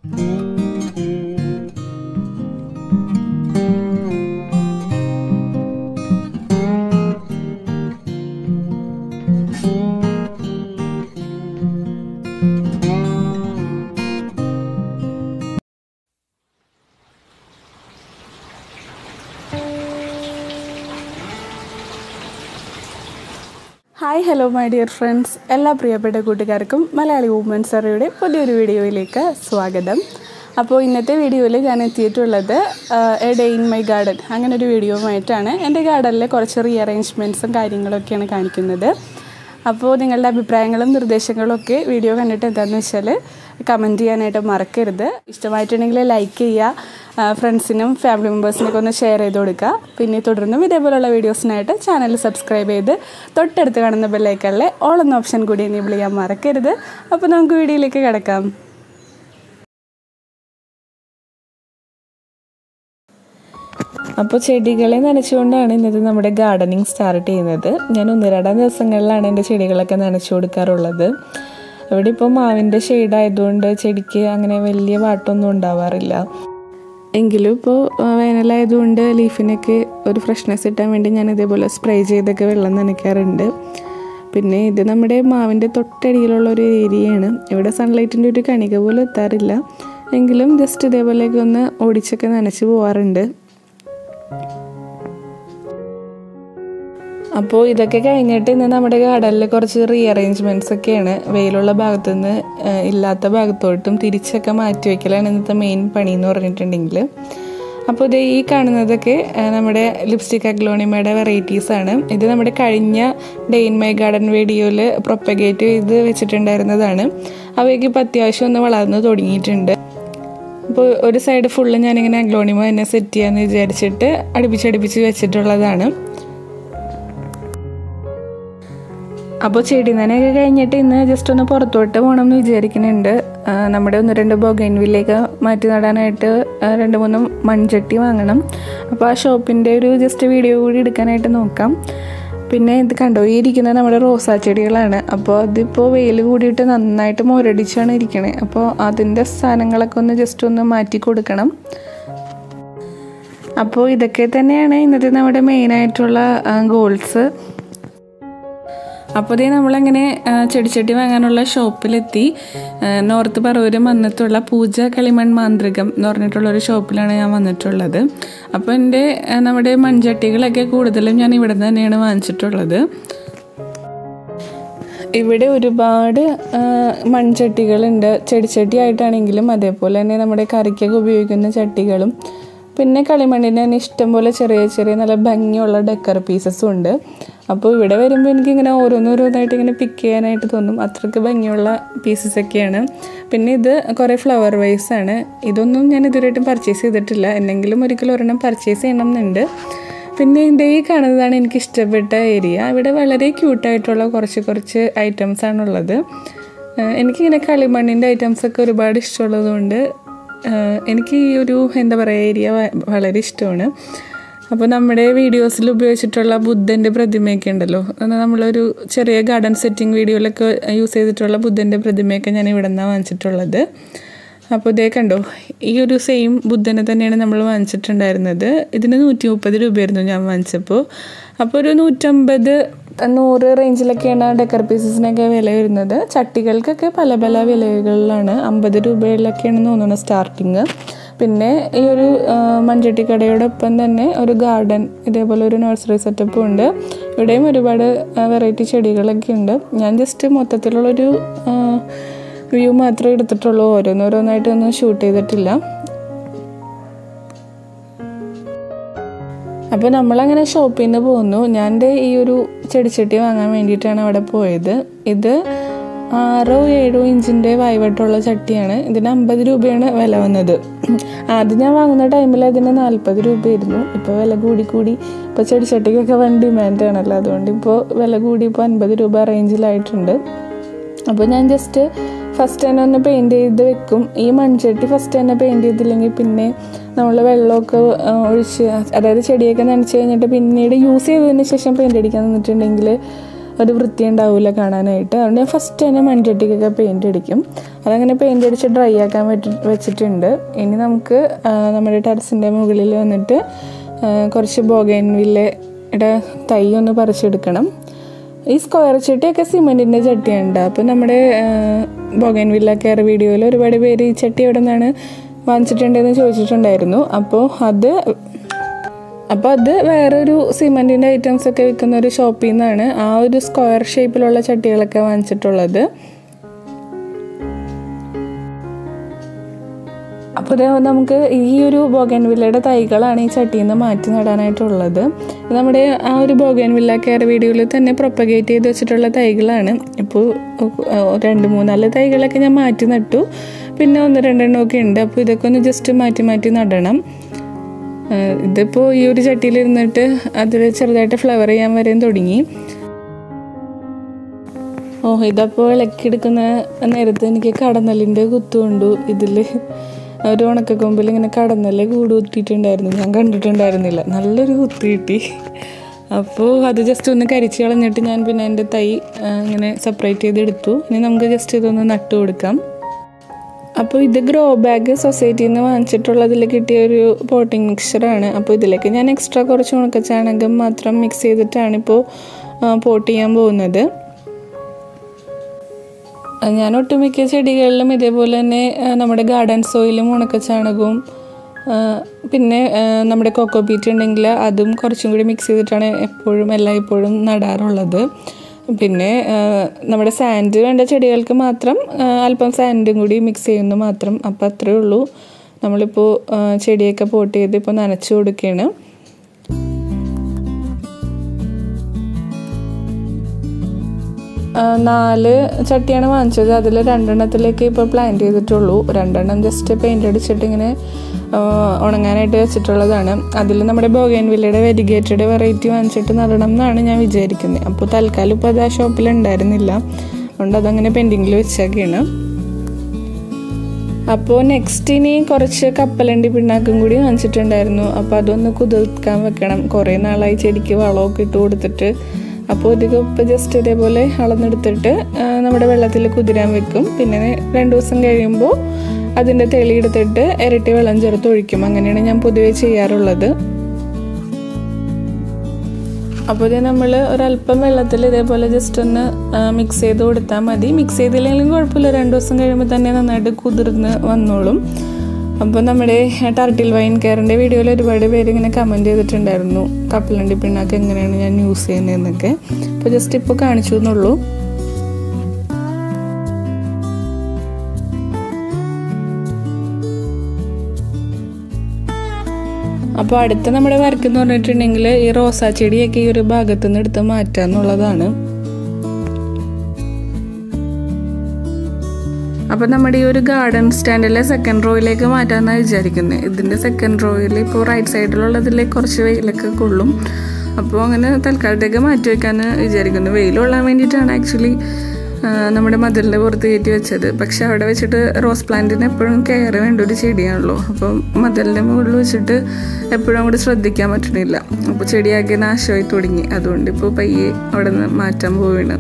hi hello my dear friends എല്ലാ പ്രിയപ്പെട്ട കൂട്ടുകാർക്കും മലയാളി വുമൻസ് അറിയുടെ പുതിയൊരു വീഡിയോയിലേക്ക് സ്വാഗതം അപ്പോൾ ഇന്നത്തെ വീഡിയോയിൽ ഞാൻ എത്തിയിട്ടുള്ളത് a day in my garden അങ്ങനെ ഒരു വീഡിയോയുമായിട്ടാണ് എൻ്റെ ഗാർഡനിലെ കുറച്ച് റീ അറേഞ്ച്മെൻറ്റ്സും കാര്യങ്ങളൊക്കെയാണ് കാണിക്കുന്നത് അപ്പോൾ നിങ്ങളുടെ അഭിപ്രായങ്ങളും നിർദ്ദേശങ്ങളും ഒക്കെ വീഡിയോ കണ്ടിട്ട് എന്താണെന്ന് വെച്ചാൽ കമൻറ്റ് ചെയ്യാനായിട്ട് മറക്കരുത് ഇഷ്ടമായിട്ടുണ്ടെങ്കിൽ ലൈക്ക് ചെയ്യുക ഫ്രണ്ട്സിനും ഫാമിലി മെമ്പേഴ്സിനൊക്കെ ഒന്ന് ഷെയർ ചെയ്ത് കൊടുക്കുക പിന്നെ തുടർന്നും ഇതേപോലുള്ള വീഡിയോസിനായിട്ട് ചാനൽ സബ്സ്ക്രൈബ് ചെയ്ത് തൊട്ടടുത്ത് കാണുന്ന ബെല്ലൈക്കണിലെ ഓൾ എന്ന ഓപ്ഷൻ കൂടി എനേബിൾ ചെയ്യാൻ മറക്കരുത് അപ്പോൾ നമുക്ക് വീഡിയോയിലേക്ക് കിടക്കാം അപ്പോൾ ചെടികളെ നനച്ചുകൊണ്ടാണ് ഇന്നത്തെ നമ്മുടെ ഗാർഡനിങ് സ്റ്റാർട്ട് ചെയ്യുന്നത് ഞാൻ ഒന്നിരണ്ടാം ദിവസങ്ങളിലാണ് എൻ്റെ ചെടികളൊക്കെ നനച്ചു കൊടുക്കാറുള്ളത് ഇവിടെ ഇപ്പോൾ മാവിൻ്റെ ഷെയ്ഡായതുകൊണ്ട് ചെടിക്ക് അങ്ങനെ വലിയ വാട്ടൊന്നും ഉണ്ടാവാറില്ല എങ്കിലും ഇപ്പോൾ വേനലായതുകൊണ്ട് ലീഫിനൊക്കെ ഒരു ഫ്രഷ്നെസ് കിട്ടാൻ വേണ്ടി ഞാൻ ഇതേപോലെ സ്പ്രേ ചെയ്തൊക്കെ വെള്ളം നനയ്ക്കാറുണ്ട് പിന്നെ ഇത് നമ്മുടെ മാവിൻ്റെ തൊട്ടടിയിലുള്ള ഒരു ഏരിയയാണ് ഇവിടെ സൺലൈറ്റിൻ്റെ ഒരു കണിക പോലും എത്താറില്ല എങ്കിലും ജസ്റ്റ് ഇതേപോലെയൊക്കെ ഒന്ന് ഓടിച്ചൊക്കെ നനച്ച് പോവാറുണ്ട് അപ്പോൾ ഇതൊക്കെ കഴിഞ്ഞിട്ട് ഇന്ന് നമ്മുടെ ഗാർഡനിൽ കുറച്ച് റീ അറേഞ്ച്മെൻറ്റ്സ് ഒക്കെയാണ് വെയിലുള്ള ഭാഗത്തു നിന്ന് ഇല്ലാത്ത ഭാഗത്തോട്ടും തിരിച്ചൊക്കെ മാറ്റി വയ്ക്കലാണ് ഇന്നത്തെ മെയിൻ പണി എന്ന് പറഞ്ഞിട്ടുണ്ടെങ്കിൽ അപ്പോൾ ഇത് ഈ കാണുന്നതൊക്കെ നമ്മുടെ ലിപ്സ്റ്റിക് അഗ്ലോണിമയുടെ വെറൈറ്റീസ് ആണ് ഇത് നമ്മുടെ കഴിഞ്ഞ ഡേ ഇൻ മൈ ഗാർഡൻ വീഡിയോയിൽ പ്രൊപ്പഗേറ്റ് ചെയ്ത് വെച്ചിട്ടുണ്ടായിരുന്നതാണ് അവയ്ക്ക് ഇപ്പോൾ അത്യാവശ്യം ഒന്ന് വളർന്നു തുടങ്ങിയിട്ടുണ്ട് അപ്പോൾ ഒരു സൈഡ് ഫുള്ള് ഞാനിങ്ങനെ അഗ്ലോണിമ തന്നെ സെറ്റ് ചെയ്യാമെന്ന് വിചാരിച്ചിട്ട് അടുപ്പിച്ചടുപ്പിച്ച് വെച്ചിട്ടുള്ളതാണ് അപ്പോൾ ചെടി നനയൊക്കെ കഴിഞ്ഞിട്ട് ഇന്ന് ജസ്റ്റ് ഒന്ന് പുറത്തോട്ട് പോകണം എന്ന് വിചാരിക്കുന്നുണ്ട് നമ്മുടെ ഒന്ന് രണ്ട് ബൊഗൈൻവില്ലേക്ക് മാറ്റി നടാനായിട്ട് രണ്ട് മൂന്ന് മൺചട്ടി വാങ്ങണം അപ്പോൾ ആ ഷോപ്പിൻ്റെ ഒരു ജസ്റ്റ് വീഡിയോ കൂടി എടുക്കാനായിട്ട് നോക്കാം പിന്നെ ഇത് കണ്ടോ ഈ ഇരിക്കുന്ന നമ്മുടെ റോസാ ചെടികളാണ് അപ്പോൾ അതിപ്പോൾ വെയിൽ കൂടിയിട്ട് നന്നായിട്ട് മുരടിച്ചാണ് ഇരിക്കണേ അപ്പോൾ അതിൻ്റെ സ്ഥാനങ്ങളൊക്കെ ഒന്ന് ജസ്റ്റ് ഒന്ന് മാറ്റി കൊടുക്കണം അപ്പോൾ ഇതൊക്കെ തന്നെയാണ് ഇന്നത്തെ നമ്മുടെ മെയിനായിട്ടുള്ള ഗോൾസ് അപ്പോൾ ഇതേ നമ്മളങ്ങനെ ചെടിച്ചട്ടി വാങ്ങാനുള്ള ഷോപ്പിലെത്തി നോർത്ത് പറവൂര് മന്നത്തുള്ള പൂജ കളിമൺ മാന്ത്രികം എന്ന് പറഞ്ഞിട്ടുള്ളൊരു ഷോപ്പിലാണ് ഞാൻ വന്നിട്ടുള്ളത് അപ്പോൾ എൻ്റെ നമ്മുടെ മൺചട്ടികളൊക്കെ കൂടുതലും ഞാൻ ഇവിടെ നിന്ന് തന്നെയാണ് വാങ്ങിച്ചിട്ടുള്ളത് ഇവിടെ ഒരുപാട് മൺചട്ടികളുണ്ട് ചെടിച്ചട്ടി ആയിട്ടാണെങ്കിലും അതേപോലെ തന്നെ നമ്മുടെ കറിക്കൊക്കെ ഉപയോഗിക്കുന്ന ചട്ടികളും പിന്നെ കളിമണ്ണിന് തന്നെ ഇഷ്ടംപോലെ ചെറിയ ചെറിയ നല്ല ഭംഗിയുള്ള ഡെക്കർ പീസസും ഉണ്ട് അപ്പോൾ ഇവിടെ വരുമ്പോൾ എനിക്കിങ്ങനെ ഓരോന്നോരോന്നായിട്ട് ഇങ്ങനെ പിക്ക് ചെയ്യാനായിട്ട് തോന്നും അത്രയ്ക്ക് ഭംഗിയുള്ള പീസസ് ഒക്കെയാണ് പിന്നെ ഇത് കുറേ ഫ്ലവർ വൈസ് ആണ് ഇതൊന്നും ഞാൻ ഇതുവരെയായിട്ടും പർച്ചേസ് ചെയ്തിട്ടില്ല എന്തെങ്കിലും ഒരിക്കലും ഒരെണ്ണം പർച്ചേസ് ചെയ്യണം എന്നുണ്ട് പിന്നെ ഇതിൻ്റെ ഈ കാണുന്നതാണ് എനിക്ക് ഇഷ്ടപ്പെട്ട ഏരിയ ഇവിടെ വളരെ ക്യൂട്ടായിട്ടുള്ള കുറച്ച് കുറച്ച് ഐറ്റംസ് ആണുള്ളത് എനിക്കിങ്ങനെ കളിമണ്ണിൻ്റെ ഐറ്റംസൊക്കെ ഒരുപാട് ഇഷ്ടമുള്ളതുകൊണ്ട് എനിക്ക് ഈ ഒരു എന്താ പറയുക ഏരിയ വളരെ ഇഷ്ടമാണ് അപ്പോൾ നമ്മുടെ വീഡിയോസിൽ ഉപയോഗിച്ചിട്ടുള്ള ബുദ്ധൻ്റെ പ്രതിമയൊക്കെ ഉണ്ടല്ലോ നമ്മളൊരു ചെറിയ ഗാർഡൻ സെറ്റിംഗ് വീഡിയോയിലൊക്കെ യൂസ് ചെയ്തിട്ടുള്ള ബുദ്ധൻ്റെ പ്രതിമയൊക്കെ ഞാൻ ഇവിടെ നിന്നാണ് വാങ്ങിച്ചിട്ടുള്ളത് അപ്പോൾ ഇതേ കണ്ടോ ഈ ഒരു സെയിം ബുദ്ധനെ തന്നെയാണ് നമ്മൾ വാങ്ങിച്ചിട്ടുണ്ടായിരുന്നത് ഇതിന് നൂറ്റി മുപ്പത് രൂപയായിരുന്നു ഞാൻ വാങ്ങിച്ചപ്പോൾ അപ്പോൾ ഒരു നൂറ്റമ്പത് നൂറ് റേഞ്ചിലൊക്കെയാണ് ഡെക്കർ പീസസിനൊക്കെ വില വരുന്നത് ചട്ടികൾക്കൊക്കെ പല പല വിലകളിലാണ് അമ്പത് രൂപയിലൊക്കെയാണെന്ന് തോന്നുന്നു സ്റ്റാർട്ടിങ് പിന്നെ ഈ ഒരു മൺചട്ടി കടയോടൊപ്പം തന്നെ ഒരു ഗാർഡൻ ഇതേപോലെ ഒരു നഴ്സറി സെറ്റപ്പും ഉണ്ട് ഇവിടെയും ഒരുപാട് വെറൈറ്റി ചെടികളൊക്കെ ഉണ്ട് ഞാൻ ജസ്റ്റ് മൊത്തത്തിലുള്ളൊരു വ്യൂ മാത്രമേ എടുത്തിട്ടുള്ളൂ ഓരോന്നോരോന്നായിട്ടൊന്നും ഷൂട്ട് ചെയ്തിട്ടില്ല അപ്പോൾ നമ്മളങ്ങനെ ഷോപ്പിൽ നിന്ന് പോന്നു ഞാൻ ഈ ഒരു ചെടിച്ചട്ടി വാങ്ങാൻ വേണ്ടിയിട്ടാണ് അവിടെ പോയത് ഇത് ആറോ ഏഴോ ഇഞ്ചിൻ്റെ വയവട്ടുള്ള ചട്ടിയാണ് ഇതിന് അമ്പത് രൂപയാണ് വില വന്നത് ആദ്യം ഞാൻ വാങ്ങുന്ന ടൈമിൽ അതിന് നാൽപ്പത് രൂപയായിരുന്നു ഇപ്പോൾ വില കൂടി കൂടി ഇപ്പോൾ ചെടിച്ചട്ടിക്കൊക്കെ വൻ ഡിമാൻഡാണല്ലോ അതുകൊണ്ട് ഇപ്പോൾ വില കൂടി ഇപ്പോൾ അൻപത് രൂപ റേഞ്ചിലായിട്ടുണ്ട് അപ്പോൾ ഞാൻ ജസ്റ്റ് ഫസ്റ്റ് തന്നെ ഒന്ന് പെയിൻറ് ചെയ്ത് വെക്കും ഈ മൺചട്ടി ഫസ്റ്റ് തന്നെ പെയിൻറ് ചെയ്തില്ലെങ്കിൽ പിന്നെ നമ്മൾ വെള്ളമൊക്കെ ഒഴിച്ച് അതായത് ചെടിയൊക്കെ നനച്ച് കഴിഞ്ഞിട്ട് പിന്നീട് യൂസ് ചെയ്തതിന് ശേഷം പെയിൻറ് അടിക്കാൻ നിന്നിട്ടുണ്ടെങ്കിൽ ഒരു വൃത്തി ഉണ്ടാവില്ല കാണാനായിട്ട് അതുകൊണ്ട് ഞാൻ ഫസ്റ്റ് തന്നെ മൺചട്ടിക്കൊക്കെ പെയിൻറ് അടിക്കും അതങ്ങനെ പെയിൻറ് അടിച്ച് ഡ്രൈ ആക്കാൻ പറ്റി വെച്ചിട്ടുണ്ട് ഇനി നമുക്ക് ആ, നമ്മുടെ ടെറസിൻ്റെ മുകളിൽ വന്നിട്ട് ആ, കുറച്ച് ബോഗൈൻവില്ലയുടെ തൈ ഒന്ന് പറിച്ചെടുക്കണം ഈ സ്ക്വയർ ചട്ടിയൊക്കെ സിമെൻറ്റിൻ്റെ ചട്ടിയുണ്ട് അപ്പോൾ നമ്മുടെ ബോഗൈൻവില്ല കെയർ വീഡിയോയിൽ ഒരുപാട് പേര് ഈ ചട്ടി എവിടെ നിന്നാണ് വാങ്ങിച്ചിട്ടുണ്ടെന്ന് ചോദിച്ചിട്ടുണ്ടായിരുന്നു അപ്പോൾ അത് അപ്പോൾ അത് വേറൊരു സിമെൻറ്റിൻ്റെ ഐറ്റംസ് ഒക്കെ വിൽക്കുന്ന ഒരു ഷോപ്പിൽ നിന്നാണ് ആ ഒരു സ്ക്വയർ ഷേപ്പിലുള്ള ചട്ടികളൊക്കെ വാങ്ങിച്ചിട്ടുള്ളത് അപ്പോൾ ഇത് നമുക്ക് ഈ ഒരു ബോഗൻവില്ലയുടെ തൈകളാണ് ഈ ചട്ടിയിൽ നിന്ന് മാറ്റി നടാനായിട്ടുള്ളത് ഇത് നമ്മുടെ ആ ഒരു ബോഗൻവില്ല കെയർ വീഡിയോയിൽ തന്നെ പ്രൊപ്പഗേറ്റ് ചെയ്ത് വെച്ചിട്ടുള്ള തൈകളാണ് ഇപ്പോൾ രണ്ട് മൂന്നാല് തൈകളൊക്കെ ഞാൻ മാറ്റി നട്ടു പിന്നെ ഒന്ന് രണ്ടെണ്ണം ഒക്കെ ഉണ്ട് അപ്പോൾ ഇതൊക്കെ ഒന്ന് ജസ്റ്റ് മാറ്റി മാറ്റി നടണം ഏഹ് ഇതിപ്പോൾ ഈ ഒരു ചട്ടിയിലിരുന്നിട്ട് അതിൽ ചെറുതായിട്ട് ഫ്ലവർ ചെയ്യാൻ വരെയും തുടങ്ങി ഓ ഇതപ്പോൾ ഇളക്കിയെടുക്കുന്ന നേരത്ത് എനിക്ക് കടന്നലിൻ്റെ കുത്തുകൊണ്ടു ഇതിൽ ഒരു ഉണക്കക്കൊമ്പിൽ ഇങ്ങനെ കടന്നല് കൂട് കുത്തിയിട്ടുണ്ടായിരുന്നു ഞാൻ കണ്ടിട്ടുണ്ടായിരുന്നില്ല നല്ലൊരു കുത്ത് കിട്ടി അപ്പോൾ അത് ജസ്റ്റ് ഒന്ന് കരിച്ച് കളഞ്ഞിട്ട് ഞാൻ പിന്നെ എൻ്റെ തൈ ആ, ഇങ്ങനെ സെപ്പറേറ്റ് ചെയ്തെടുത്തു ഇനി നമുക്ക് ജസ്റ്റ് ഇതൊന്ന് നട്ടു കൊടുക്കാം അപ്പോൾ ഇത് ഗ്രോ ബാഗ് സൊസൈറ്റിയിൽ നിന്ന് വാങ്ങിച്ചിട്ടുള്ളതിൽ കിട്ടിയ ഒരു പോട്ടിംഗ് മിക്സറാണ് അപ്പോൾ ഇതിലേക്ക് ഞാൻ എക്സ്ട്രാ കുറച്ച് ഉണക്കച്ചാണകം മാത്രം മിക്സ് ചെയ്തിട്ടാണ് ഇപ്പോൾ പോട്ട് ചെയ്യാൻ പോകുന്നത് ആ, ഞാൻ ഒട്ടുമിക്ക ചെടികളിലും ഇതേപോലെ തന്നെ ആ, നമ്മുടെ ഗാർഡൻ സോയിലും ഉണക്കച്ചാണകവും ആ, പിന്നെ ആ, നമ്മുടെ കൊക്കോ പീറ്റ് ഉണ്ടെങ്കിൽ അതും കുറച്ചും കൂടി മിക്സ് ചെയ്തിട്ടാണ് എപ്പോഴും എല്ലായ്പ്പോഴും നടാറുള്ളത് പിന്നെ ആ, നമ്മുടെ സാൻഡ് വേണ്ട ചെടികൾക്ക് മാത്രം ആ, അല്പം സാൻഡും കൂടി മിക്സ് ചെയ്യുന്നു മാത്രം അപ്പോൾ അത്രയേ ഉള്ളൂ നമ്മളിപ്പോൾ ആ, ചെടിയൊക്കെ പോട്ട് ചെയ്ത് ഇപ്പോൾ നനച്ചു കൊടുക്കുകയാണ് ആ, നാല് ചട്ടിയാണ് വാങ്ങിച്ചത് അതിൽ രണ്ടെണ്ണത്തിലേക്ക് ഇപ്പോൾ പ്ലാന്റ് ചെയ്തിട്ടുള്ളൂ രണ്ടെണ്ണം ജസ്റ്റ് പെയിൻ്റ് അടിച്ചിട്ട് ഇങ്ങനെ ആ, ഉണങ്ങാനായിട്ട് വെച്ചിട്ടുള്ളതാണ് അതിൽ നമ്മുടെ ബോഗൈൻവില്ലയുടെ വെരിഗേറ്റഡ് വെറൈറ്റി വാങ്ങിച്ചിട്ട് നടണം എന്നാണ് ഞാൻ വിചാരിക്കുന്നത് അപ്പോൾ തൽക്കാലം ഇപ്പോൾ അത് ആ ഷോപ്പിൽ ഉണ്ടായിരുന്നില്ല അതുകൊണ്ട് അതങ്ങനെ പെൻഡിങ്ങിൽ വെച്ചൊക്കെയാണ് അപ്പോൾ നെക്സ്റ്റ് ഇനി കുറച്ച് കപ്പലണ്ടി പിണ്ണാക്കും കൂടി വാങ്ങിച്ചിട്ടുണ്ടായിരുന്നു അപ്പോൾ അതൊന്ന് കുതിർക്കാൻ വെക്കണം കുറേ നാളായി ചെടിക്ക് വളമൊക്കെ ഇട്ട് കൊടുത്തിട്ട് അപ്പോൾ ഒരു കപ്പ് ജസ്റ്റ് ഇതേപോലെ അളന്നെടുത്തിട്ട് ആ, നമ്മുടെ വെള്ളത്തിൽ കുതിരാൻ വെക്കും പിന്നെ രണ്ട് ദിവസം കഴിയുമ്പോൾ അതിൻ്റെ തെളി എടുത്തിട്ട് ഇരട്ടി വെള്ളം ചേർത്ത് ഒഴിക്കും അങ്ങനെയാണ് ഞാൻ പൊതുവേ ചെയ്യാറുള്ളത് അപ്പോൾ ഇത് നമ്മൾ ഒരല്പം വെള്ളത്തിൽ ഇതേപോലെ ജസ്റ്റ് ഒന്ന് മിക്സ് ചെയ്ത് കൊടുത്താൽ മതി മിക്സ് ചെയ്തില്ലെങ്കിലും കുഴപ്പമില്ല രണ്ട് ദിവസം കഴിയുമ്പോൾ തന്നെ നന്നായിട്ട് കുതിർന്ന് വന്നോളും അപ്പോൾ നമ്മുടെ ടർട്ടിൽ വൈൻ കെയറിൻ്റെ വീഡിയോയിൽ ഒരുപാട് പേര് ഇങ്ങനെ കമൻറ്റ് ചെയ്തിട്ടുണ്ടായിരുന്നു കപ്പലണ്ടി പിണ്ണാക്ക് എങ്ങനെയാണ് ഞാൻ യൂസ് ചെയ്യുന്നതെന്നൊക്കെ അപ്പോൾ ജസ്റ്റ് ഇപ്പോൾ കാണിച്ചു എന്നുള്ളൂ അപ്പോൾ അടുത്ത നമ്മുടെ വർക്ക് എന്ന് പറഞ്ഞിട്ടുണ്ടെങ്കിൽ ഈ റോസാ ചെടിയൊക്കെ ഈ ഒരു ഭാഗത്തു നിന്ന് എടുത്ത് മാറ്റുക എന്നുള്ളതാണ് അപ്പോൾ നമ്മുടെ ഈ ഒരു ഗാർഡൻ സ്റ്റാൻഡിലെ സെക്കൻഡ് റോയിലേക്ക് മാറ്റാമെന്നാണ് വിചാരിക്കുന്നത് ഇതിൻ്റെ സെക്കൻഡ് റോയിൽ ഇപ്പോൾ റൈറ്റ് സൈഡിലുള്ളതിൽ കുറച്ച് വെയിലൊക്കെ കൊള്ളും അപ്പോൾ അങ്ങനെ തൽക്കാലത്തേക്ക് മാറ്റി വയ്ക്കാൻ വിചാരിക്കുന്നു വെയിൽ കൊള്ളാൻ വേണ്ടിയിട്ടാണ് ആക്ച്വലി നമ്മുടെ മതിലിൻ്റെ പുറത്ത് കയറ്റി വെച്ചത് പക്ഷെ അവിടെ വെച്ചിട്ട് റോസ് പ്ലാന്റിന് എപ്പോഴും കെയർ വേണ്ട ഒരു ചെടിയാണല്ലോ അപ്പം മതിലിൻ്റെ മുകളിൽ വെച്ചിട്ട് എപ്പോഴും അങ്ങോട്ട് ശ്രദ്ധിക്കാൻ പറ്റണില്ല അപ്പോൾ ചെടിയാക്കി നാശമായി തുടങ്ങി അതുകൊണ്ട് ഇപ്പോൾ പയ്യെ അവിടെ നിന്ന് മാറ്റാൻ പോവുകയാണ്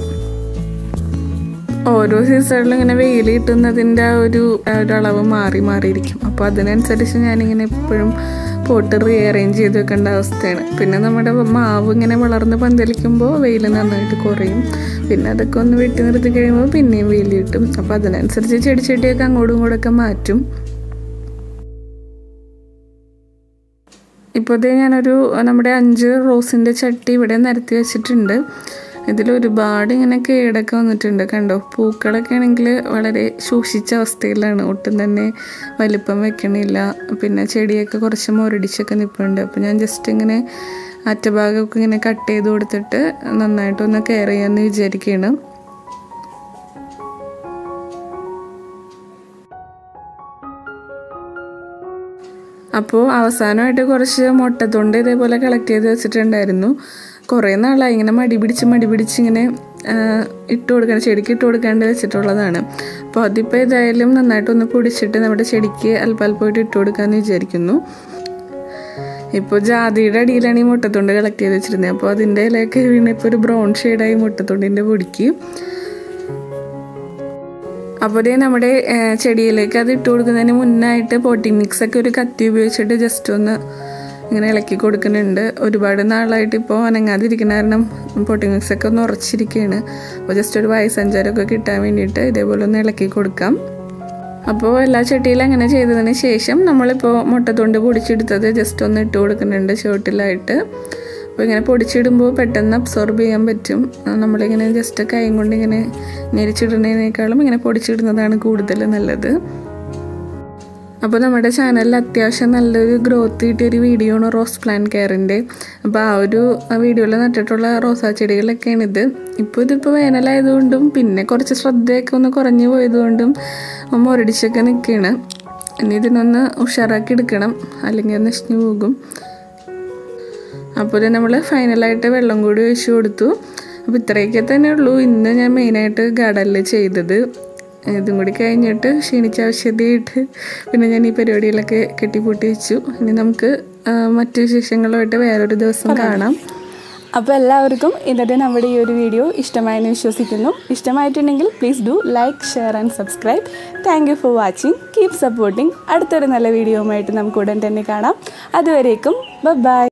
ഓരോ സീസണിലും ഇങ്ങനെ വെയിൽ കിട്ടുന്നതിൻ്റെ ആ ഒരു ആ ഒരു അളവ് മാറി മാറിയിരിക്കും അപ്പോൾ അതിനനുസരിച്ച് ഞാനിങ്ങനെ എപ്പോഴും പോട്ട് റീഅറേഞ്ച് ചെയ്ത് വെക്കേണ്ട അവസ്ഥയാണ് പിന്നെ നമ്മുടെ മാവ് ഇങ്ങനെ വളർന്ന് പന്തലിക്കുമ്പോൾ വെയിൽ നന്നായിട്ട് കുറയും പിന്നെ അതൊക്കെ ഒന്ന് വെട്ടി നിർത്തി കഴിയുമ്പോൾ പിന്നെയും വെയിൽ കിട്ടും അപ്പോൾ അതിനനുസരിച്ച് ചെടി ചെടിയൊക്കെ അങ്ങോട്ടും ഇങ്ങോട്ടൊക്കെ മാറ്റും ഇപ്പോഴത്തെ ഞാനൊരു നമ്മുടെ അഞ്ച് റോസിൻ്റെ ചട്ടി ഇവിടെ നിരത്തി വെച്ചിട്ടുണ്ട് ഇതിൽ ഒരുപാട് ഇങ്ങനെ കേടൊക്കെ വന്നിട്ടുണ്ട് കണ്ടോ പൂക്കളൊക്കെ ആണെങ്കിൽ വളരെ സൂക്ഷിച്ച അവസ്ഥയിലാണ് ഒട്ടും തന്നെ വലിപ്പം വെക്കണില്ല പിന്നെ ചെടിയൊക്കെ കുറച്ച് മുരടിച്ചൊക്കെ നിൽപ്പുണ്ട് അപ്പോൾ ഞാൻ ജസ്റ്റ് ഇങ്ങനെ അറ്റഭാഗമൊക്കെ ഇങ്ങനെ കട്ട് ചെയ്ത് കൊടുത്തിട്ട് നന്നായിട്ടൊന്ന് കെയർ ചെയ്യാമെന്ന് വിചാരിക്കുകയാണ് അപ്പോൾ അവസാനമായിട്ട് കുറച്ച് മുട്ടത്തൊണ്ട് ഇതേപോലെ കളക്ട് ചെയ്ത് വെച്ചിട്ടുണ്ടായിരുന്നു കുറേ നാളായി ഇങ്ങനെ മടി പിടിച്ച് മടി പിടിച്ച് ഇങ്ങനെ ഇട്ട് കൊടുക്കാൻ ചെടിക്ക് ഇട്ട് കൊടുക്കാണ്ട് വെച്ചിട്ടുള്ളതാണ് അപ്പോൾ അതിപ്പോൾ ഏതായാലും നന്നായിട്ടൊന്ന് പൊടിച്ചിട്ട് നമ്മുടെ ചെടിക്ക് അല്പം അല്പമായിട്ട് ഇട്ട് കൊടുക്കാമെന്ന് വിചാരിക്കുന്നു ഇപ്പോൾ ജാതിയുടെ അടിയിലാണ് ഈ മുട്ടത്തൊണ്ട് കളക്ട് ചെയ്ത് വെച്ചിരുന്നത് അപ്പോൾ അതിൻ്റെ ഇലയൊക്കെ വീണ് ഇപ്പോൾ ഒരു ബ്രൗൺ ഷെയ്ഡായി മുട്ടത്തൊണ്ടിൻ്റെ പൊടിക്ക് അപ്പോൾ ഇതേ നമ്മുടെ ഏഹ്, ചെടിയിലേക്ക് അത് ഇട്ട് കൊടുക്കുന്നതിന് മുന്നായിട്ട് പോട്ടിംഗ് മിക്സ് ഒക്കെ ഒരു കത്തി ഉപയോഗിച്ചിട്ട് ജസ്റ്റ് ഒന്ന് ഇങ്ങനെ ഇളക്കി കൊടുക്കുന്നുണ്ട് ഒരുപാട് നാളായിട്ട് ഇപ്പോൾ അനങ്ങാതിരിക്കുന്ന കാരണം പോട്ടിംഗ് മിക്സ് ഒക്കെ ഒന്ന് ഉറച്ചിരിക്കുകയാണ് അപ്പോൾ ജസ്റ്റ് ഒരു വായുസഞ്ചാരമൊക്കെ കിട്ടാൻ വേണ്ടിയിട്ട് ഇതേപോലെ ഒന്ന് ഇളക്കി കൊടുക്കാം അപ്പോൾ എല്ലാ ചട്ടിയിലും അങ്ങനെ ചെയ്തതിന് ശേഷം നമ്മളിപ്പോൾ മുട്ടത്തൊണ്ട് പൊടിച്ചെടുത്തത് ജസ്റ്റ് ഒന്ന് ഇട്ട് കൊടുക്കുന്നുണ്ട് ഷോട്ടിലായിട്ട് അപ്പോൾ ഇങ്ങനെ പൊടിച്ചിടുമ്പോൾ പെട്ടെന്ന് അബ്സോർബ് ചെയ്യാൻ പറ്റും ആ, നമ്മളിങ്ങനെ ജസ്റ്റ് കൈ കൊണ്ട് ഇങ്ങനെ ഞെരിച്ചിടുന്നതിനേക്കാളും ഇങ്ങനെ പൊടിച്ചിടുന്നതാണ് കൂടുതൽ നല്ലത് അപ്പോൾ നമ്മുടെ ചാനലിൽ അത്യാവശ്യം നല്ലൊരു ഗ്രോത്ത് കിട്ടിയ ഒരു വീഡിയോ ആണ് റോസ് പ്ലാൻ കെയറിൻ്റെ അപ്പോൾ ആ ഒരു വീഡിയോയിൽ നട്ടിട്ടുള്ള റോസാ ചെടികളൊക്കെയാണിത് ഇപ്പോൾ ഇതിപ്പോൾ വേനലായതുകൊണ്ടും പിന്നെ കുറച്ച് ശ്രദ്ധയൊക്കെ ഒന്ന് കുറഞ്ഞു പോയതുകൊണ്ടും മുരടിച്ചൊക്കെ നിൽക്കുകയാണ് ഇനി ഇതിനൊന്ന് ഉഷാറാക്കി എടുക്കണം അല്ലെങ്കിൽ അത് നശിഞ്ഞു പോകും അപ്പോൾ ഇത് നമ്മൾ ഫൈനലായിട്ട് വെള്ളം കൂടി ഒഴിച്ചു കൊടുത്തു അപ്പോൾ ഇത്രയൊക്കെ തന്നെ ഉള്ളൂ ഇന്ന് ഞാൻ മെയിനായിട്ട് ഗാർഡനിൽ ചെയ്തത് ഇതും കൂടി കഴിഞ്ഞിട്ട് ക്ഷീണിച്ച ആവശ്യതയായിട്ട് പിന്നെ ഞാൻ ഈ പരിപാടികളൊക്കെ കെട്ടിപ്പൂട്ടി വെച്ചു ഇനി നമുക്ക് ആ, മറ്റു വിശേഷങ്ങളുമായിട്ട് വേറൊരു ദിവസം കാണാം അപ്പോൾ എല്ലാവർക്കും ഇന്നത്തെ നമ്മുടെ ഈ ഒരു വീഡിയോ ഇഷ്ടമായെന്ന് വിശ്വസിക്കുന്നു ഇഷ്ടമായിട്ടുണ്ടെങ്കിൽ please do like share and subscribe thank you for watching keep supporting അടുത്തൊരു നല്ല വീഡിയോയുമായിട്ട് നമുക്ക് ഉടൻ തന്നെ കാണാം അതുവരേക്കും ബൈ